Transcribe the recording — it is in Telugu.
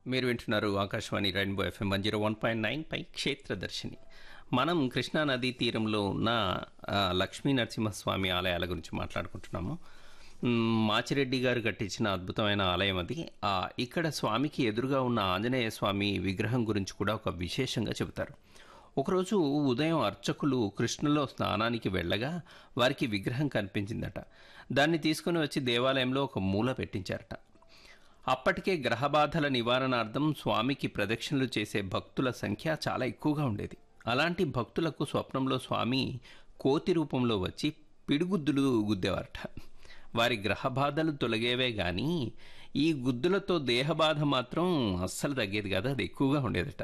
మీరు వింటున్నారు Akashvani rainbow FM one zero one point nine పై క్షేత్రదర్శిని మనం కృష్ణా నదీ తీరంలో ఉన్న ఆ, లక్ష్మీ నరసింహస్వామి ఆలయాల గురించి మాట్లాడుకుంటున్నాము మ్, మాచిరెడ్డి గారు కట్టించిన అద్భుతమైన ఆలయం అది ఆ, ఇక్కడ స్వామికి ఎదురుగా ఉన్న ఆంజనేయ స్వామి విగ్రహం గురించి కూడా ఒక విశేషంగా చెబుతారు ఒకరోజు ఉదయం అర్చకులు కృష్ణలో స్నానానికి వెళ్ళగా వారికి విగ్రహం కనిపించిందట దాన్ని తీసుకుని వచ్చి దేవాలయంలో ఒక మూల పెట్టించారట అప్పటికే గ్రహబాధల నివారణార్థం స్వామికి ప్రదక్షిణలు చేసే భక్తుల సంఖ్య చాలా ఎక్కువగా ఉండేది అలాంటి భక్తులకు స్వప్నంలో స్వామి కోతి రూపంలో వచ్చి పిడిగుద్దులు గుద్దేవారట వారి గ్రహబాధలు తొలగేవే గాని ఈ గుద్దులతో దేహబాధ మాత్రం అస్సలు తగ్గేది కాదు అది ఎక్కువగా ఉండేదట